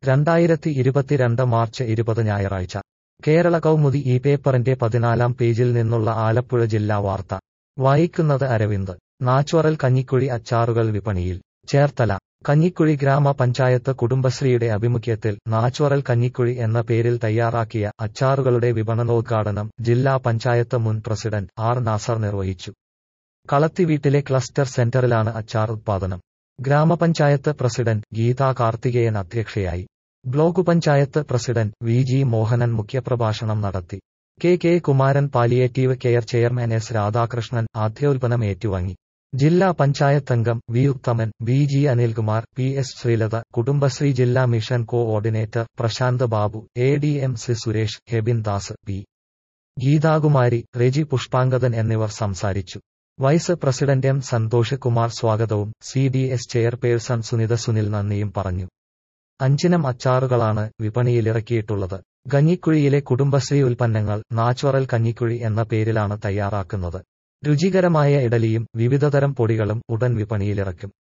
രണ്ടായിരത്തി ഇരുപത്തിരണ്ട് മാർച്ച് ഇരുപത് ഞായറാഴ്ച കേരള കൗമുദി ഈ പേപ്പറിന്റെ പതിനാലാം പേജിൽ നിന്നുള്ള ആലപ്പുഴ ജില്ലാ വാർത്ത വായിക്കുന്നത് അരവിന്ദ് നാച്ചുറൽ കഞ്ഞിക്കുഴി അച്ചാറുകൾ വിപണിയിൽ ചേർത്തല കഞ്ഞിക്കുഴി ഗ്രാമപഞ്ചായത്ത് കുടുംബശ്രീയുടെ ആഭിമുഖ്യത്തിൽ നാച്ചുറൽ കഞ്ഞിക്കുഴി എന്ന പേരിൽ തയ്യാറാക്കിയ അച്ചാറുകളുടെ വിപണനോദ്ഘാടനം ജില്ലാ പഞ്ചായത്ത് മുൻ പ്രസിഡന്റ് ആർ നാസർ നിർവഹിച്ചു കളത്തിവീട്ടിലെ ക്ലസ്റ്റർ സെന്ററിലാണ് അച്ചാർ ഉത്പാദനം ഗ്രാമപഞ്ചായത്ത് പ്രസിഡന്റ് ഗീതാ കാർത്തികേയൻ അധ്യക്ഷയായി block panchayat president V G Mohanan മുഖ്യപ്രഭാഷണം നടത്തി K K Kumaran palliative care chairman S Radhakrishnan ആദ്യോൽപ്പന്നം ഏറ്റുവാങ്ങി ജില്ലാ പഞ്ചായത്ത് അംഗം V Uthaman B G Anilkumar P S Sreelatha Kudumbashree ജില്ലാ mission coordinator Prasanth Babu A D M C Suresh Hebin Das P Geethakumari Reji Pushpangadan എന്നിവർ സംസാരിച്ചു vice president M Santhosh Kumar സ്വാഗതവും C D S chairperson Sunitha Sunil നന്ദിയും പറഞ്ഞു അഞ്ചിനം അച്ചാറുകളാണ് വിപണിയിലിറക്കിയിട്ടുള്ളത് കഞ്ഞിക്കുഴിയിലെ കുടുംബശ്രീ ഉൽപ്പന്നങ്ങൾ നാച്ചുറൽ കഞ്ഞിക്കുഴി എന്ന പേരിലാണ് തയ്യാറാക്കുന്നത് രുചികരമായ ഇഡലിയും വിവിധതരം പൊടികളും ഉടൻ വിപണിയിലിറക്കും